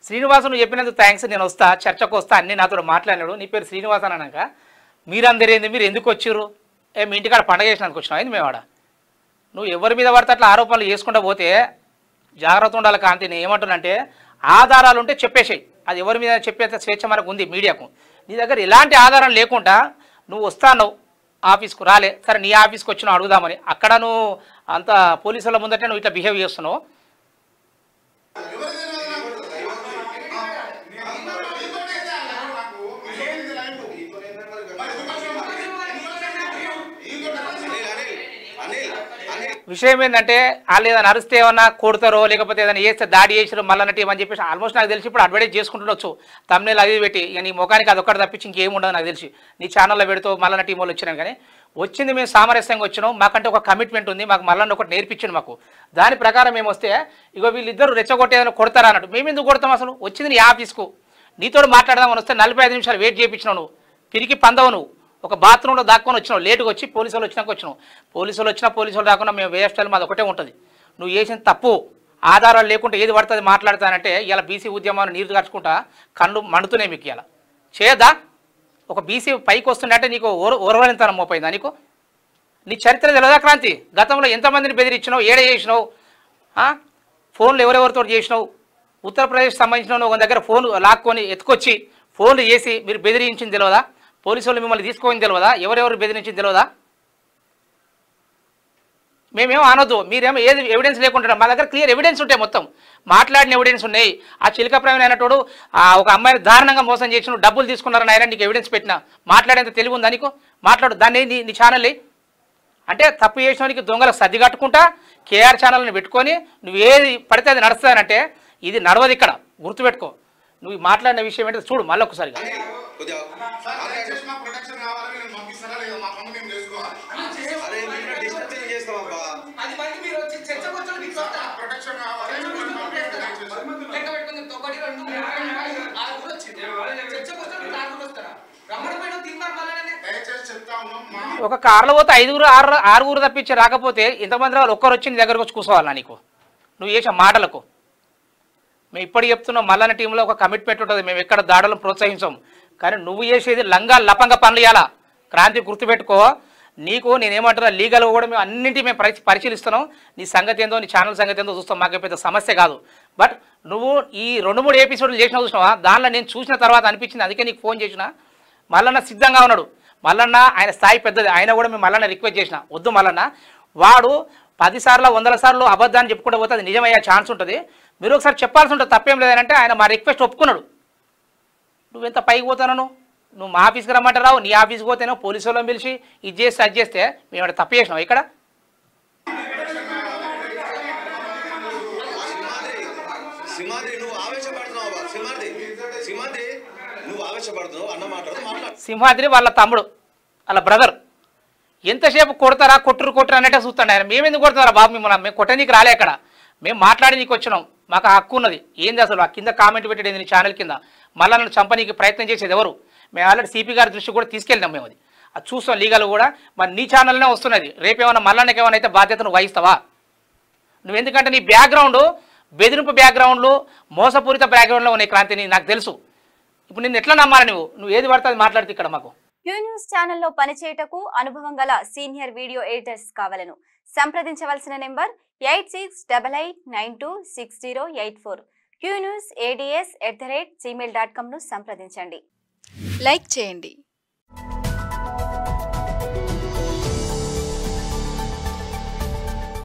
శ్రీనివాసు నువ్వు చెప్పినందుకు థ్యాంక్స్ నేను వస్తా చర్చకు వస్తా అన్ని నాతో మాట్లాడినాడు నీ పేరు శ్రీనివాస్ అని అనక మీరందరూ ఏంది మీరు ఎందుకు వచ్చిర్రు ఏ మీ ఇంటికాడ పండగ చేసినందుకు వచ్చినావు ఏంది మేవాడ నువ్వు ఎవరి మీద పడితే అట్లా ఆరోపణలు చేసుకుంటూ పోతే జాగ్రత్త ఉండాలి కాంతి నేను ఏమంటున్నానంటే ఆధారాలు ఉంటే చెప్పేసేయి అది ఎవరి మీద చెప్పేంత స్వేచ్ఛ మనకు ఉంది మీడియాకు నీ దగ్గర ఎలాంటి ఆధారం లేకుండా నువ్వు వస్తాను ఆఫీస్కు రాలే సరే నీ ఆఫీస్కి వచ్చినావు అడుగుదామని అక్కడ నువ్వు అంత పోలీసుల ముందటే నువ్వు ఇట్లా బిహేవ్ చేస్తున్నావు అనిల్ అనిల్ విషయం ఏంటంటే వాళ్ళు ఏదైనా అరిస్తే ఏమన్నా కొడతారో లేకపోతే ఏదైనా చేస్తే దాడి చేసారు మళ్ళీ టీం అని చెప్పేసి ఆల్మోస్ట్ నాకు తెలిసి ఇప్పుడు అడ్వర్టైజ్ చేసుకుంటుండొచ్చు తమ్నేలు అది పెట్టి ఇక నీ ముఖానికి అది ఒక్కటి తప్పించి ఇంకేం ఉండదు నాకు తెలిసి నీ ఛానల్లో పెడుతూ మళ్ళీ టీం వాళ్ళు వచ్చినాం కానీ వచ్చింది మేము సామరస్యంగా వచ్చినాం మాకంటే ఒక కమిట్మెంట్ ఉంది మాకు మళ్ళీ ఒకటి నేర్పించింది మాకు దాని ప్రకారం మేము వస్తే ఇగో వీళ్ళిద్దరు రెచ్చగొట్టేదని కొడతారా అన్నట్టు మేము ఎందుకు కొడతాం అసలు వచ్చింది నీ ఆఫీస్కు నీతో మాట్లాడదామని వస్తే నలభై ఐదు నిమిషాలు వెయిట్ చేయించినావు నువ్వు తిరిగి పందవు నువ్వు ఒక బాత్రూంలో దాక్కొని వచ్చినావు లేటుగా వచ్చి పోలీసులు వచ్చినాక వచ్చినావు పోలీసులు వచ్చినా పోలీసులు రాకుండా మేము వేరే స్టైల్ మాది ఒకటే ఉంటుంది నువ్వు చేసిన తప్పు ఆధారాలు లేకుండా ఏది పడుతుంది మాట్లాడతానంటే ఇలా బీసీ ఉద్యమాన్ని నీరు కట్టుకుంటా కళ్ళు మండుతున్నాయి మీకు ఇలా చేయదా ఒక బీసీ పైకి వస్తుండే నీకు ఓర ఓరవలింతనం మోపోయిందా నీకు నీ చరిత్ర తెలియదా క్రాంతి గతంలో ఎంతమందిని బెదిరించినావు ఏడ చేసినావు ఆ? ఫోన్లు ఎవరెవరితో చేసినావు ఉత్తరప్రదేశ్ సంబంధించిన ఒక దగ్గర ఫోన్ లాక్కొని ఎత్తుకొచ్చి ఫోన్లు చేసి మీరు బెదిరించింది తెలియదా పోలీసు వాళ్ళు మిమ్మల్ని తీసుకోని తెలియదా ఎవరెవరు బెదిరించింది తెలియదా మేమేమో అనొద్దు మీరేమో ఏది ఎవిడెన్స్ లేకుండా మా దగ్గర క్లియర్ ఎవిడెన్స్ ఉంటాయి మొత్తం మాట్లాడిన ఎవిడెన్స్ ఉన్నాయి ఆ చిలక ప్రవీణ్ అయినటోడు ఆ ఒక అమ్మాయిని దారుణంగా మోసం చేసిన డబ్బులు తీసుకున్నారని ఆయన నీకు ఎవిడెన్స్ పెట్టినా మాట్లాడేంత తెలివి ఉందా నీకు మాట్లాడు దాన్ని నీ నీ ఛానల్ అంటే తప్పు చేసినోనికి దొంగలకు సర్ది కట్టుకుంటా కేఆర్ ఛానల్ని పెట్టుకొని నువ్వు ఏది పడితే అది నడుస్తానంటే ఇది నడవదు ఇక్కడ గుర్తుపెట్టుకో నువ్వు మాట్లాడిన విషయం ఏంటో చూడు మళ్ళీ ఒకసారిగా అనిల్ కొద్దిగా సార్ దయచేసి మా ప్రొటెక్షన్ కావాలని నేను పంపిస్తారా లేదా మా పనులు మేము చేసుకోవాలి అరే మీరు డిస్టర్బ్ చేస్తావబ్బా అది మంది మీరు వచ్చి చర్చకు వచ్చి నీకు వస్తా. ప్రొటెక్షన్ కావాలి రెండు నేను మంది పంపిస్తాను ఉంటారు. దయచేసి. లెక్క పెట్టుకొని చెప్తా. ఒకటి, రెండు, మూడు, నాలుగు, ఆరుగురు వచ్చింది. చర్చకు వచ్చి నీకు నాలుగురు వస్తారా? రమ్మని పోయినా తిన్నారు మళ్ళీ దయచేసి చెప్తా ఉన్నాం మా ఒక కార్లో పోతే ఐదుగురు ఆరు ఆరుగురు తప్పించి రాకపోతే ఇంతమంది వాళ్ళు ఒక్కరు వచ్చి నీ దగ్గరకు వచ్చి కూర్చోవాలా నీకు నువ్వు చేసే మాటలకు మేము ఇప్పటికి చెప్తున్నాం మల్లన్న టీంలో ఒక కమిట్మెంట్ ఉంటుంది మేము ఎక్కడ దాడులను ప్రోత్సహించాం కానీ నువ్వు చేసేది లంగా లపంగా పనులు ఇవ్వాలా క్రాంతి గుర్తుపెట్టుకో నీకు నేనేమంటున్నా లీగల్ కూడా మేము అన్నింటి మేము పరి పరిశీలిస్తున్నాం నీ సంగతి ఏందో నీ ఛానల్ సంగతి ఏందో చూస్తాం మాకు పెద్ద సమస్య కాదు బట్ నువ్వు ఈ రెండు మూడు ఎపిసోడ్లు చేసిన చూసినావా దానిలో నేను చూసిన తర్వాత అనిపించింది అందుకే నీకు ఫోన్ చేసిన మల్లన్న సిద్ధంగా ఉన్నాడు మల్లన్న ఆయన స్థాయి పెద్దది ఆయన కూడా మేము మల్లన్న రిక్వెస్ట్ చేసిన వద్దు మల్లన్న వాడు పది సార్లు వందల సార్లు అబద్ధాన్ని చెప్పుకుంటూ పోతే అది నిజమయ్యే ఛాన్స్ ఉంటుంది మీరు ఒకసారి చెప్పాల్సి ఉంటుంది తప్పేం లేదంటే ఆయన మా రిక్వెస్ట్ ఒప్పుకున్నాడు నువ్వెంత పైకి పోతాను నువ్వు మా ఆఫీస్కి రమ్మంటారావు నీ ఆఫీస్కి పోతేనో పోలీసు వాళ్ళని పిలిచి ఇది చేసి అది చేస్తే మేము ఇక్కడ తప్పు చేసినావు ఇక్కడ సింహాద్రి నువ్వు ఆవేశపడుతున్నావు అబ్బా సింహాద్రి సింహాద్రి నువ్వు ఆవేశపడుతున్నావు అన్న మాట్లాడు మాట్లాడు సింహాద్రి వాళ్ళ తమ్ముడు వాళ్ళ బ్రదర్ ఎంతసేపు కొడతారా కొట్టురు కొట్టురు అన్నట్టే చూస్తాడు ఆయన మేము ఎందుకు కొడుతున్నారా బాబు మిమ్మల్ని మేము కొట్టనీకి రాలే అక్కడ మేము మాట్లాడి నీకు వచ్చినాం మాకు ఆ హక్కు ఉన్నది ఏంది అసలు ఆ కింద కామెంట్ పెట్టేది నీ ఛానల్ కింద మళ్ళీ నన్ను చంపనీకి ప్రయత్నం చేసేది ఎవరు మేము ఆల్రెడీ సిపి గారి దృష్టి కూడా తీసుకెళ్ళినాం మేము అది అది చూస్తాం లీగల్ కూడా మరి నీ ఛానల్నే వస్తున్నది రేపేమన్నా మళ్ళీ ఏమైనా అయితే బాధ్యతను వహిస్తావా నువ్వు ఎందుకంటే నీ బ్యాక్గ్రౌండ్ బెదిరింపు బ్యాక్గ్రౌండ్లు మోసపూరిత బ్యాక్గ్రౌండ్లో ఉన్నాయి క్రాంతిని నాకు తెలుసు ఇప్పుడు నిన్ను ఎట్లా నమ్మాలి నువ్వు నువ్వు ఏది పడితే అది మాట్లాడితే ఇక్కడ మాకు క్యూ న్యూస్ ఛానల్లో పనిచేయటకు అనుభవం గల సీనియర్ వీడియో ఎడిటర్స్ కావాలను సంప్రదించవలసిన number eight six double eight nine two six zero eight four Q news ads at the rate Gmail dot కామ్ను సంప్రదించండి లైక్ చేయండి